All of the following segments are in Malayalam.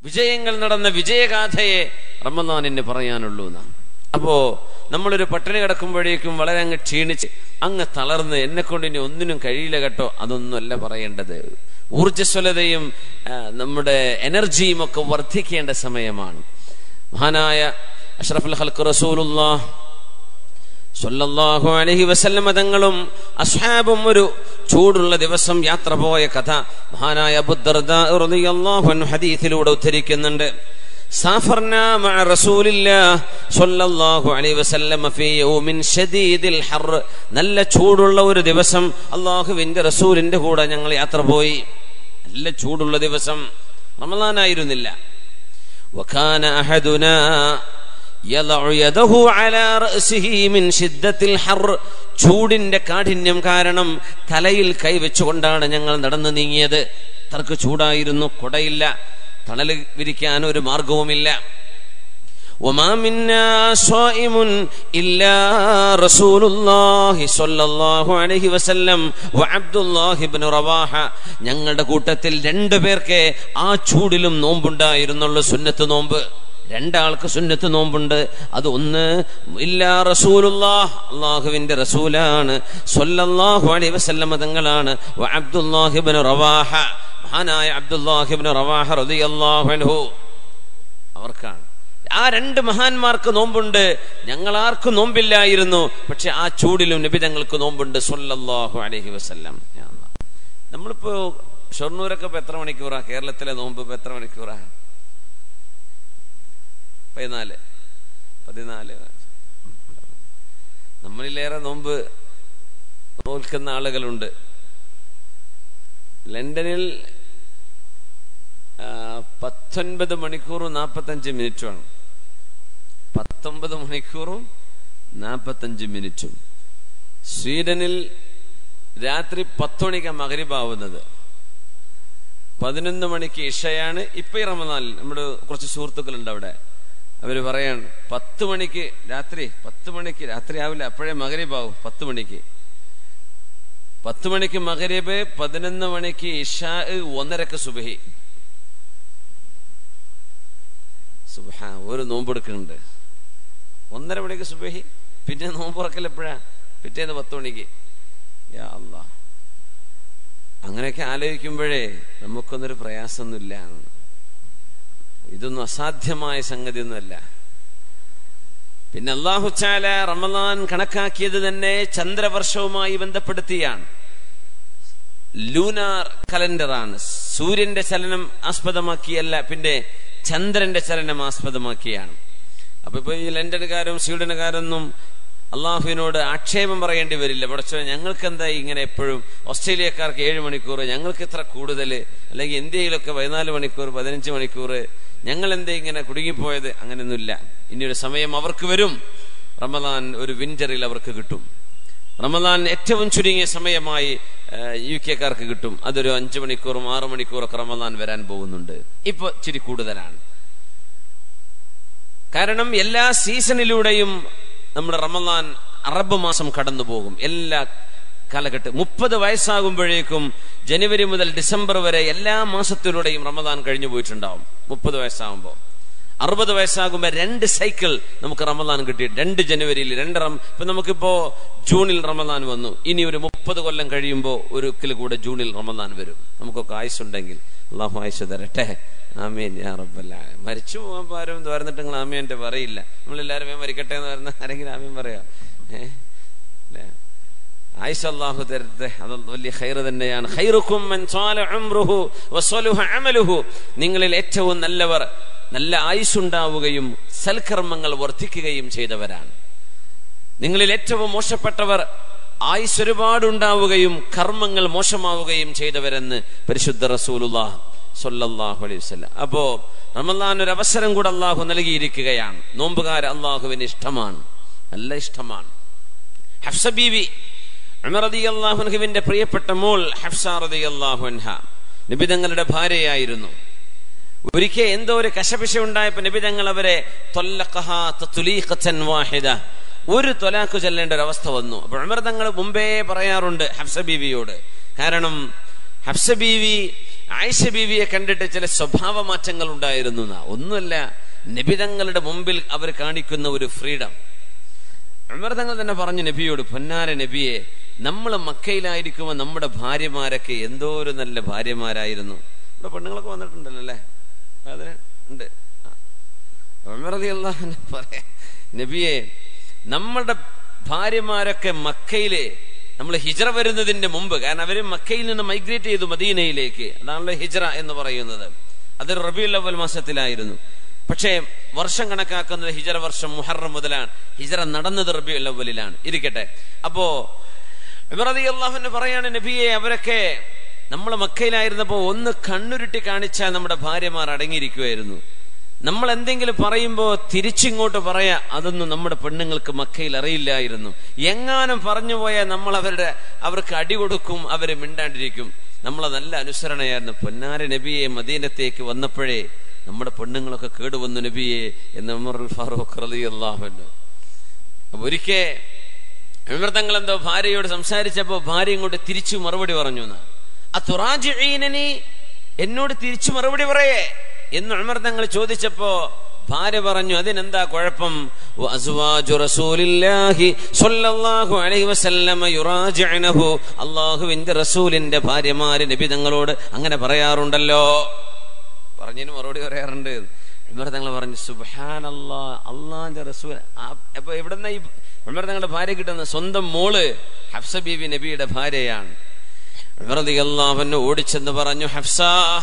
വിജയങ്ങൾ നടന്ന വിജയഗാഥയെ റമദാനിന് പറയാനുള്ളൂ എന്നാണ് അപ്പോ നമ്മളൊരു പട്ടിണി കിടക്കുമ്പോഴേക്കും വളരെ അങ്ങ് ക്ഷീണിച്ച് അങ്ങ് തളർന്ന് എന്നെ കൊണ്ട് ഇനി ഒന്നിനും കഴിയില്ല കേട്ടോ അതൊന്നുമല്ല പറയേണ്ടത് ഊർജ്ജസ്വലതയും ആ, നമ്മുടെ എനർജിയും ഒക്കെ വർദ്ധിക്കേണ്ട സമയമാണ് മഹാനായ അഷ്റഫുൽ ഹൽക്ക് റസൂലുള്ളാഹ് സല്ലല്ലാഹു അലൈഹി വസല്ലമ തങ്ങളും അസ്ഹാബും ഒരു ചൂടുള്ള ദിവസം യാത്ര പോയ കഥ മഹാനായ അബൂദർദാ റളിയല്ലാഹു അൻഹു ഹദീസിലൂടെ ഉദ്ധരിക്കുന്നുണ്ട് സാഫർനാ മഅ റസൂലില്ലാഹ് സ്വല്ലല്ലാഹു അലൈഹി വസല്ലമ ഫീ യൗമിൻ ശദീദിൽ ഹർ നല്ല ചൂടുള്ള ഒരു ദിവസം അല്ലാഹുവിന്റെ റസൂലിന്റെ കൂടെ ഞങ്ങൾ യാത്ര പോയി നല്ല ചൂടുള്ള ദിവസം റമളാനായിരുന്നില്ല وكان أحدنا يضع يده على رأسه من شدة الحر ചൂടിന്റെ കാഠിന്യം കാരണം തലയിൽ കൈവച്ചുകൊണ്ടാണ് ഞങ്ങൾ നടന്നു നീങ്ങിയത് തർക്ക് ചൂടായിരുന്നു കുടയില്ല തണല് വിരിക്കാൻ ഒരു മാർഗവുമില്ല وما منا صائم إلا رسول الله صلى الله عليه وسلم وعبد الله بن رواحة ഞങ്ങളുടെ കൂട്ടത്തിൽ രണ്ടു പേർക്ക് ആ ചൂടിലും നോമ്പുണ്ടായിരുന്നുള്ള സുന്നത്ത് നോമ്പ് രണ്ടാൾക്ക് സുന്നത്ത് നോമ്പുണ്ട് അത് ഒന്ന് ഇല്ലാ റസൂലുള്ളാഹ് അള്ളാഹുവിന്റെ റസൂലാണ് സ്വല്ലല്ലാഹു അലൈഹി വസല്ലമ തങ്ങളാണ് വ അബ്ദുല്ലാഹിബ്നു റവാഹ മഹാനായ അബ്ദുല്ലാഹിബ്നു റവാഹ റളിയല്ലാഹു അൻഹു അവർക്കാണ് ആ രണ്ട് മഹാന്മാർക്ക് നോമ്പുണ്ട് ഞങ്ങൾ ആർക്കും നോമ്പില്ലായിരുന്നു പക്ഷെ ആ ചൂടിലും നബി തങ്ങൾക്ക് നോമ്പുണ്ട് സല്ലല്ലാഹു അലൈഹി വസല്ലം യാ അല്ലാ. നമ്മളിപ്പോ ഷൊർണൂരൊക്കെ ഇപ്പൊ എത്ര മണിക്കൂറാ കേരളത്തിലെ നോമ്പ് ഇപ്പൊ എത്ര മണിക്കൂറാ പതിനാല് പതിനാല് നമ്മളിലേറെ നോമ്പ് നോൽക്കുന്ന ആളുകളുണ്ട് ലണ്ടനിൽ ആ, പത്തൊൻപത് മണിക്കൂറും നാൽപ്പത്തഞ്ച് മിനിറ്റുമാണ് പത്തൊമ്പത് മണിക്കൂറും നാൽപ്പത്തഞ്ച് മിനിറ്റും സ്വീഡനിൽ രാത്രി പത്ത് മണിക്ക് മകരിബാവുന്നത് പതിനൊന്ന് മണിക്ക് ഇഷയാണ് ഇപ്പൊ ഈ റമദാനിൽ നമ്മുടെ കുറച്ച് സുഹൃത്തുക്കളുണ്ട് അവിടെ അവര് പറയാണ് പത്ത് മണിക്ക് രാത്രി പത്ത് മണിക്ക് രാത്രി ആവില്ല അപ്പോഴേ മകരിബാവും പത്ത് മണിക്ക് പത്ത് മണിക്ക് മകരിബ് പതിനൊന്ന് മണിക്ക് ഇഷാ ഒന്നരക്ക് സുബഹി സുബഹ ഒരു നോമ്പെടുക്കുന്നുണ്ട് ഒന്നര മണിക്ക് സുബഹി പിന്നെ നോമ്പ് തുറക്കൽ എപ്പോഴാ പിറ്റേന്ന് പത്ത് മണിക്ക് യാ അല്ലാ അങ്ങനെയൊക്കെ ആലോചിക്കുമ്പോഴേ നമുക്കൊന്നൊരു പ്രയാസമൊന്നുമില്ല ഇതൊന്നും അസാധ്യമായ സംഗതിയൊന്നുമല്ല പിന്നെ അള്ളാഹു ചാല റമദാൻ കണക്കാക്കിയത് തന്നെ ചന്ദ്രവർഷവുമായി ബന്ധപ്പെടുത്തിയാണ് ലൂനാർ കലണ്ടറാണ് സൂര്യന്റെ ചലനം ആസ്പദമാക്കിയല്ല പിന്നെ ചന്ദ്രന്റെ ചലനം ആസ്പദമാക്കിയാണ് അപ്പൊ ഇപ്പൊ ഈ ലണ്ടനുകാരും സ്വീഡനുകാരൊന്നും അള്ളാഹുവിനോട് ആക്ഷേപം പറയേണ്ടി വരില്ല പഠിച്ചോ ഞങ്ങൾക്ക് എന്താ ഇങ്ങനെ എപ്പോഴും ഓസ്ട്രേലിയക്കാർക്ക് ഏഴ് മണിക്കൂർ ഞങ്ങൾക്ക് ഇത്ര കൂടുതൽ അല്ലെങ്കിൽ ഇന്ത്യയിലൊക്കെ പതിനാല് മണിക്കൂർ പതിനഞ്ച് മണിക്കൂർ ഞങ്ങൾ എന്താ ഇങ്ങനെ കുടുങ്ങിപ്പോയത് അങ്ങനെയൊന്നുമില്ല ഇനിയൊരു സമയം അവർക്ക് വരും റമദാൻ ഒരു വിന്ററിൽ അവർക്ക് കിട്ടും റമദാൻ ഏറ്റവും ചുരുങ്ങിയ സമയമായി യു കെക്കാർക്ക് കിട്ടും അതൊരു അഞ്ചു മണിക്കൂറും ആറു മണിക്കൂറൊക്കെ റമദാൻ വരാൻ പോകുന്നുണ്ട് ഇപ്പൊ ഇച്ചിരി കൂടുതലാണ് കാരണം എല്ലാ സീസണിലൂടെയും നമ്മുടെ റമദാൻ അറബ് മാസം കടന്നു പോകും എല്ലാ കാലഘട്ടം മുപ്പത് വയസ്സാകുമ്പോഴേക്കും ജനുവരി മുതൽ ഡിസംബർ വരെ എല്ലാ മാസത്തിലൂടെയും റമദാൻ കഴിഞ്ഞു പോയിട്ടുണ്ടാവും മുപ്പത് വയസ്സാകുമ്പോൾ അറുപത് വയസ്സാകുമ്പോൾ രണ്ട് സൈക്കിൾ നമുക്ക് റമദാൻ കിട്ടി രണ്ട് ജനുവരിയിൽ രണ്ട് റം ഇപ്പൊ നമുക്കിപ്പോ ജൂണിൽ റമദാൻ വന്നു ഇനി ഒരു മുപ്പത് കൊല്ലം കഴിയുമ്പോൾ ഒരിക്കൽ കൂടെ ജൂണിൽ റമദാൻ വരും നമുക്കൊക്കെ ആയുസുണ്ടെങ്കിൽ അള്ളാഹു ആയുസ് തരട്ടെ ആമീൻ യാ റബ്ബല്ല മരിച്ചു പോകാൻ ആരും വരുന്നിട്ട് നിങ്ങൾ ആമീൻ്റെ പറയില്ല നമ്മളെല്ലാവരും വേഗം മരിക്കട്ടെ എന്ന് പറയുന്ന ആരെങ്കിലും ആമീൻ പറയാ ഏഹ് അല്ലേ ആയിഷ അള്ളാഹു തരട്ടെ അത് വലിയ ഖൈർ തന്നെയാണ് ഖൈറുക്കും മൻ സ്വാല ഉംറുഹു വസ്വലുഹ അമലുഹു നിങ്ങളിൽ ഏറ്റവും നല്ലവർ നല്ല ആയുസ്സുണ്ടാവുകയും സൽക്കർമ്മങ്ങൾ വർദ്ധിക്കുകയും ചെയ്തവരാണ് നിങ്ങളിൽ ഏറ്റവും മോശപ്പെട്ടവർ ആയുസ് ഒരുപാടുണ്ടാവുകയും കർമ്മങ്ങൾ മോശമാവുകയും ചെയ്തവരെന്ന് പരിശുദ്ധ റസൂലുല്ലാഹ് സൊല്ലാഹു അലൈഹി വസല്ലം അപ്പോ റമദാൻ ഒരു അവസരം കൂടെ അള്ളാഹു നൽകിയിരിക്കുകയാണ് നോമ്പുകാർ അള്ളാഹുവിന് ഇഷ്ടമാണ് നല്ല ഇഷ്ടമാണ് ഹഫ്സ ബീവി അള്ളാഹുൻഹുവിന്റെ പ്രിയപ്പെട്ട മോൾ ഹഫ്സ റതി അള്ളാഹുൻഹ നിബിതങ്ങളുടെ ഭാര്യയായിരുന്നു ഒരിക്കൽ എന്തോ ഒരു കശപിശ ഉണ്ടായപ്പോ നിബിതങ്ങൾ അവരെ വാഹിദ ഒരു തൊലാക്ക് ചെല്ലേണ്ട ഒരു അവസ്ഥ വന്നു അപ്പൊ ഉമർ തങ്ങൾ മുമ്പേ പറയാറുണ്ട് ഹഫ്സ ബീവിയോട് കാരണം ഹഫ്സ ബീവി ആയിഷ ബീവിയെ കണ്ടിട്ട് ചില സ്വഭാവ മാറ്റങ്ങൾ ഉണ്ടായിരുന്നു എന്നാ. ഒന്നുമല്ല നബിതങ്ങളുടെ മുമ്പിൽ അവർ കാണിക്കുന്ന ഒരു ഫ്രീഡം ഉമർ തങ്ങൾ തന്നെ പറഞ്ഞു നബിയോട് പൊന്നാര നബിയെ നമ്മൾ മക്കയിലായിരിക്കുമ്പോൾ നമ്മുടെ ഭാര്യമാരൊക്കെ എന്തോ ഒരു നല്ല ഭാര്യമാരായിരുന്നു ഇവിടെ പെണ്ണുങ്ങളൊക്കെ വന്നിട്ടുണ്ടല്ലോ അല്ലേ അതിന് ഉണ്ട് ആ. ഉമർ റളിയല്ലാഹു അൻഹു പറയാ നബിയെ നമ്മളുടെ ഭാര്യമാരൊക്കെ മക്കയിലെ നമ്മൾ ഹിജറ വരുന്നതിന്റെ മുമ്പ് കാരണം അവര് മക്കയിൽ നിന്ന് മൈഗ്രേറ്റ് ചെയ്തു മദീനയിലേക്ക് അതാണല്ലോ ഹിജറ എന്ന് പറയുന്നത് അത് റബിയുൽ അവൽ മാസത്തിലായിരുന്നു പക്ഷേ വർഷം കണക്കാക്കുന്നത് ഹിജറ വർഷം മുഹറം മുതലാണ് ഹിജറ നടന്നത് റബിയുൽ അവലിലാണ് ഇരിക്കട്ടെ അപ്പോ ഇബ്രാദി അള്ളാഹുവിന് പറയാണ് നബിയെ അവരൊക്കെ നമ്മൾ മക്കയിലായിരുന്നപ്പോ ഒന്ന് കണ്ണുരുട്ടി കാണിച്ചാൽ നമ്മുടെ ഭാര്യമാർ അടങ്ങിയിരിക്കുമായിരുന്നു നമ്മൾ എന്തെങ്കിലും പറയുമ്പോൾ തിരിച്ചിങ്ങോട്ട് പറയാ അതൊന്നും നമ്മുടെ പെണ്ണുങ്ങൾക്ക് മക്കയിൽ അറിയില്ലായിരുന്നു എങ്ങാനും പറഞ്ഞു പോയാൽ നമ്മൾ അവരുടെ അവർക്ക് അടി കൊടുക്കും അവര് മിണ്ടാണ്ടിരിക്കും നമ്മളെ നല്ല അനുസരണയായിരുന്നു പൊന്നാര നബിയെ മദീനത്തേക്ക് വന്നപ്പോഴേ നമ്മുടെ പെണ്ണുങ്ങളൊക്കെ കേടുവന്നു നബിയെ എന്ന് ഉമർ ഫാറൂഖ് റളിയല്ലാഹു അപ്പൊ ഒരിക്കൽ വിമൃതങ്ങൾ എന്തോ ഭാര്യയോട് സംസാരിച്ചപ്പോ ഭാര്യ ഇങ്ങോട്ട് തിരിച്ചു മറുപടി പറഞ്ഞു എന്ന് അത്തുറാജിഈനനി എന്നോട് തിരിച്ചു മറുപടി പറയേ എന്ന് ഉമർതങ്ങൾ ചോദിച്ചപ്പോ ഭാര്യ പറഞ്ഞു അതിനെന്താ കുഴപ്പം വഅസ്വാജു റസൂലില്ലാഹി സ്വല്ലല്ലാഹു അലൈഹി വസല്ലമ യുറാജിഅനഹു അല്ലാഹുവിന്റെ റസൂലിന്റെ ഭാര്യമാര് നബി തങ്ങളോട് അങ്ങനെ പറയാറുണ്ടല്ലോ പറഞ്ഞതിന് മറുപടി പറയാറുണ്ട് ഉമർ തങ്ങൾ പറഞ്ഞു സുബ്ഹാനല്ലാ അള്ളാന്റെ റസൂൽ ആ- അപ്പൊ എവിടെന്ന ഈ ഉമർ തങ്ങളുടെ ഭാര്യ കിട്ടുന്ന സ്വന്തം മോള് ഹഫ്സ ബീബി നബിയുടെ ഭാര്യയാണ് ഉമർ റളിയല്ലാഹു ഓടിച്ചെന്ന് പറഞ്ഞു ഹഫ്സ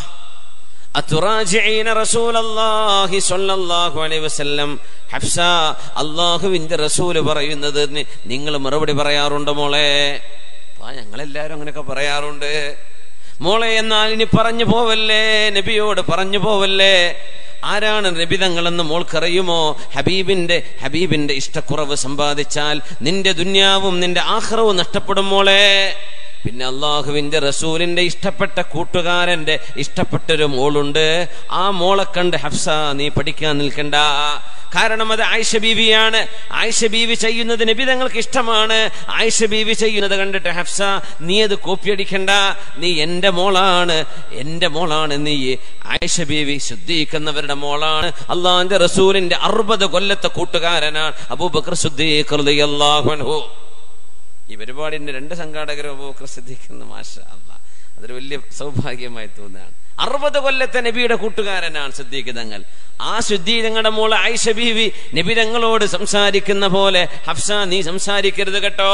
അത്തുറാജിഈന റസൂലല്ലാഹി സ്വല്ലല്ലാഹു അലൈഹി വസല്ലം ഹഫ്സ അല്ലാഹുവിന്റെ റസൂല് പറയുന്നത് നിങ്ങൾ മറുപടി പറയാറുണ്ട് മോളെ ആ ഞങ്ങളെല്ലാരും അങ്ങനെയൊക്കെ പറയാറുണ്ട് മോളെ എന്നാൽ ഇനി പറഞ്ഞു പോവല്ലേ നബിയോട് പറഞ്ഞു പോവല്ലേ ആരാണ് നബിതങ്ങളെന്ന് മോൾക്കറിയുമോ ഹബീബിന്റെ ഹബീബിന്റെ ഇഷ്ടക്കുറവ് സമ്പാദിച്ചാൽ നിന്റെ ദുന്യാവും നിന്റെ ആഹ്റവും നഷ്ടപ്പെടും മോളെ പിന്നെ അള്ളാഹുവിന്റെ റസൂലിന്റെ ഇഷ്ടപ്പെട്ട കൂട്ടുകാരന്റെ ഇഷ്ടപ്പെട്ടൊരു മോളുണ്ട് ആ മോളെ കണ്ട് ഹഫ്സ നീ പഠിക്കാൻ നിൽക്കണ്ട കാരണം അത് ആയിഷ ബീവിയാണ് ആയിഷ ബീവി ചെയ്യുന്നത് നബി തങ്ങൾക്ക് ഇഷ്ടമാണ് ആയിഷ ബീവി ചെയ്യുന്നത് കണ്ടിട്ട് ഹഫ്സ നീ അത് കോപ്പിയടിക്കണ്ട നീ എന്റെ മോളാണ് എന്റെ മോളാണ് നീ ആയിഷ ബീവി ശുദ്ധീകരിക്കുന്നവരുടെ മോളാണ് അള്ളാഹിന്റെ റസൂലിന്റെ അറുപത് കൊല്ലത്തെ കൂട്ടുകാരനാണ് അബൂബക്കർ ശുദ്ധീകർ അൻഹു ഈ പരിപാടിന്റെ രണ്ട് സംഘാടകരും അബൂബക്കർ സിദ്ദീഖ് മാഷ അല്ല അതൊരു വലിയ സൗഭാഗ്യമായി തോന്നുകയാണ് അറുപത് കൊല്ലത്തെ നബിയുടെ കൂട്ടുകാരനാണ് സിദ്ദീഖ് തങ്ങൾ ആ ശുദ്ധി തങ്ങളുടെ മോള് ആയിഷ ബീവി നബി തങ്ങളോട് സംസാരിക്കുന്ന പോലെ ഹഫ്സ നീ സംസാരിക്കരുത് കേട്ടോ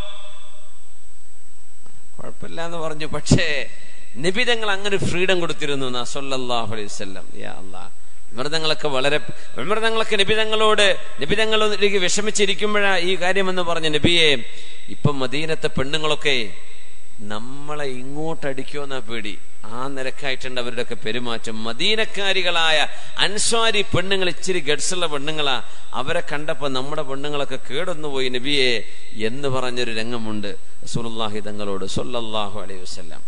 കുഴപ്പമില്ല എന്ന് പറഞ്ഞു പക്ഷേ നബി തങ്ങൾ അങ്ങനെ ഫ്രീഡം കൊടുത്തിരുന്നു എന്നാ സല്ലല്ലാഹു അലൈഹി വസല്ലം യാ അല്ലാഹ് വിമൃതങ്ങളൊക്കെ വളരെ വിമൃതങ്ങളൊക്കെ നിബിതങ്ങളോട് നിബിതങ്ങളിലേക്ക് വിഷമിച്ചിരിക്കുമ്പോഴാ ഈ കാര്യമെന്ന് പറഞ്ഞ നബിയെ ഇപ്പം മദീനത്തെ പെണ്ണുങ്ങളൊക്കെ നമ്മളെ ഇങ്ങോട്ടടിക്കുമെന്നാ പേടി ആ നിരക്കായിട്ടുണ്ട് അവരുടെയൊക്കെ പെരുമാറ്റം മദീനക്കാരികളായ അൻസ്വാരി പെണ്ണുങ്ങൾ ഇച്ചിരി ഗഡ്സുള്ള പെണ്ണുങ്ങളാ അവരെ കണ്ടപ്പോ നമ്മുടെ പെണ്ണുങ്ങളൊക്കെ കേടൊന്നുപോയി നബിയെ എന്ന് പറഞ്ഞൊരു രംഗമുണ്ട് റസൂലുള്ളാഹി തങ്ങളോട് സല്ലല്ലാഹു അലൈഹി വസല്ലം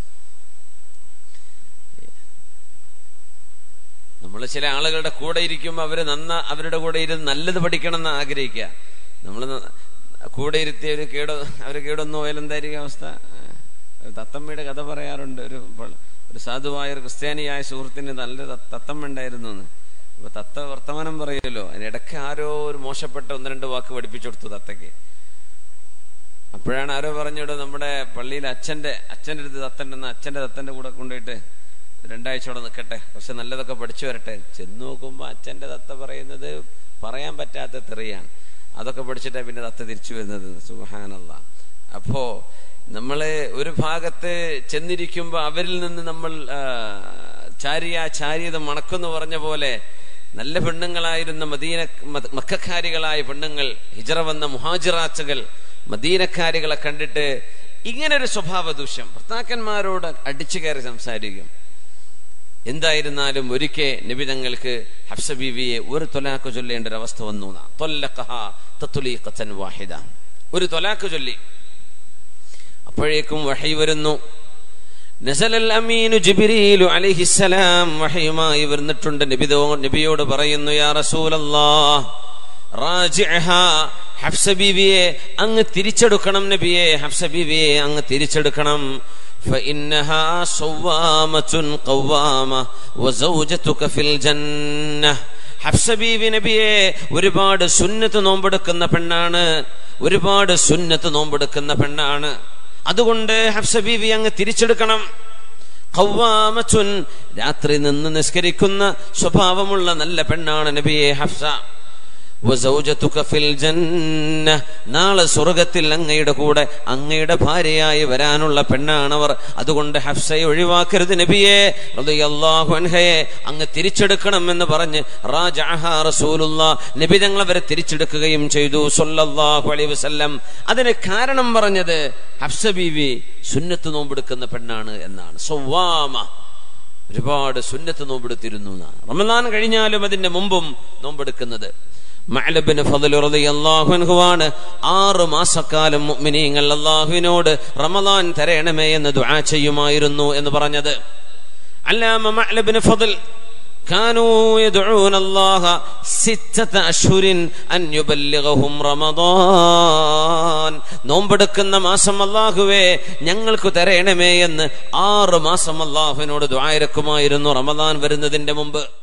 നമ്മൾ ചില ആളുകളുടെ കൂടെ ഇരിക്കുമ്പോൾ അവര് നന്ന അവരുടെ കൂടെ ഇരുന്ന് നല്ലത് പഠിക്കണം എന്ന് ആഗ്രഹിക്കുക നമ്മൾ കൂടെ ഇരുത്തി ഒരു കേടോ അവര് കേടൊന്നു പോയാൽ എന്തായിരിക്കും അവസ്ഥ ഒരു തത്തമ്മയുടെ കഥ പറയാറുണ്ട് ഒരു പ- ഒരു സാധുവായ ഒരു ക്രിസ്ത്യാനിയായ സുഹൃത്തിന് നല്ല ത- തത്തമ്മ ഉണ്ടായിരുന്നു എന്ന് അപ്പൊ തത്ത വർത്തമാനം പറയുമല്ലോ അതിനിടയ്ക്ക് ആരോ ഒരു മോശപ്പെട്ട ഒന്ന് രണ്ട് വാക്ക് പഠിപ്പിച്ചു കൊടുത്തു തത്തയ്ക്ക് അപ്പോഴാണ് ആരോ പറഞ്ഞോട് നമ്മുടെ പള്ളിയിൽ അച്ഛന്റെ അച്ഛന്റെ അടുത്ത് തത്തണ്ടെന്ന് അച്ഛന്റെ തത്തന്റെ കൂടെ കൊണ്ടുപോയിട്ട് രണ്ടാഴ്ച അവിടെ നിൽക്കട്ടെ പക്ഷെ നല്ലതൊക്കെ പഠിച്ചു വരട്ടെ ചെന്ന് നോക്കുമ്പോ അച്ഛന്റെ തത്ത പറയുന്നത് പറയാൻ പറ്റാത്ത തെറിയാണ് അതൊക്കെ പഠിച്ചിട്ടാ പിന്നെ തത്ത തിരിച്ചു വരുന്നത് സുബഹാനല്ല അപ്പോ നമ്മള് ഒരു ഭാഗത്ത് ചെന്നിരിക്കുമ്പോ അവരിൽ നിന്ന് നമ്മൾ ആ, ചാരിയ ചാരിയത മണക്കെന്ന് പറഞ്ഞ പോലെ നല്ല പെണ്ണുങ്ങളായിരുന്ന മദീന മ- മക്കാരികളായ പെണ്ണുങ്ങൾ ഹിജറ വന്ന മുഹാജിറാച്ചകൾ മദീനക്കാരികളെ കണ്ടിട്ട് ഇങ്ങനെ ഒരു സ്വഭാവ ദൂഷ്യം ഭർത്താക്കന്മാരോട് അടിച്ചു കയറി സംസാരിക്കും എന്തായിരുന്നാലും ഒരിക്കൽ നിബിതങ്ങൾക്ക് ഹഫ്സ ബീവിയെ ഒരു തൊലാക്ക് ചൊല്ലേണ്ട ഒരു അവസ്ഥ വന്നു എന്നാ. തൊല്ലഖഹ തത്തുലീഖത്തൻ വാഹിദ ഒരു തൊലാക്ക് ചൊല്ലി അപ്പോഴേക്കും വഹി വരുന്നു നസലൽ അമീനു ജിബ്രീലു അലൈഹിസ്സലാം വഹയുമായി വരുന്നിട്ടുണ്ട് നബിതോ നബിയോട് പറയുന്നു യാ റസൂലല്ലാഹ് റാജിഅഹ ഹഫ്സ ബീവിയെ അങ്ങ് തിരിച്ചെടുക്കണം നബിയെ ഹഫ്സ ബീവിയെ അങ്ങ് തിരിച്ചെടുക്കണം فإنها صوامة قوامة وزوجتك في الجنة ഹഫ്സ ബീവി നബിയെ ഒരുപാട് സുന്നത്ത് നോമ്പെടുക്കുന്ന പെണ്ണാണ് ഒരുപാട് സുന്നത്ത് നോമ്പെടുക്കുന്ന പെണ്ണാണ് അതുകൊണ്ട് ഹഫ്സ ബീവി അങ്ങ് തിരിച്ചെടുക്കണം ഖവ്വാമത്തുൻ രാത്രി നിന്ന് നിസ്കരിക്കുന്ന സ്വഭാവമുള്ള നല്ല പെണ്ണാണ് നബിയെ ഹഫ്സ വസൗജതുക ഫിൽ ജന്ന നാളെ സ്വർഗത്തിൽ അങ്ങയുടെ കൂടെ അങ്ങയുടെ ഭാര്യയായി വരാനുള്ള പെണ്ണാണവർ അതുകൊണ്ട് ഹഫ്സയെ ഒഴിവാക്കരുത് നബിയെ റളിയല്ലാഹു അൻഹയെ അങ്ങ് തിരിച്ചെടുക്കണം എന്ന് പറഞ്ഞ് റാജഅഹ റസൂലുള്ളാ നബി തങ്ങൾ അവരെ തിരിച്ചെടുക്കുകയും ചെയ്തു സല്ലല്ലാഹു അലൈഹി വസല്ലം അതിന് കാരണം പറഞ്ഞത് ഹഫ്സ ബീവി സുന്നത്ത് നോമ്പെടുക്കുന്ന പെണ്ണാണ് എന്നാണ് സൗവാമ ഒരുപാട് സുന്നത്ത് നോമ്പെടുത്തിരുന്നു എന്നാണ് റമദാൻ കഴിഞ്ഞാലും അതിന്റെ മുമ്പും നോമ്പെടുക്കുന്നത് മഅലബിന് ഫضل റളിയല്ലാഹു അൻഹുവാണ് ആറ് മാസക്കാലം മുഅ്മിനീങ്ങൾ അല്ലാഹുവിനോട് റമദാൻ തരയണമേ എന്ന് ദുആ ചെയ്യുമായിരുന്നു എന്ന് പറഞ്ഞത് അല്ലാമ മഅലബിന് ഫضل كانوا يدعون الله ستة أشهر أن يبلغهم رمضان നോമ്പെടുക്കുന്ന മാസം അല്ലാഹുവേ ഞങ്ങൾക്ക് തരയണമേ എന്ന് ആറ് മാസം അല്ലാഹുവിനോട് ദ്വായരക്കുമായിരുന്നു റമദാൻ വരുന്നതിന്റെ മുമ്പ്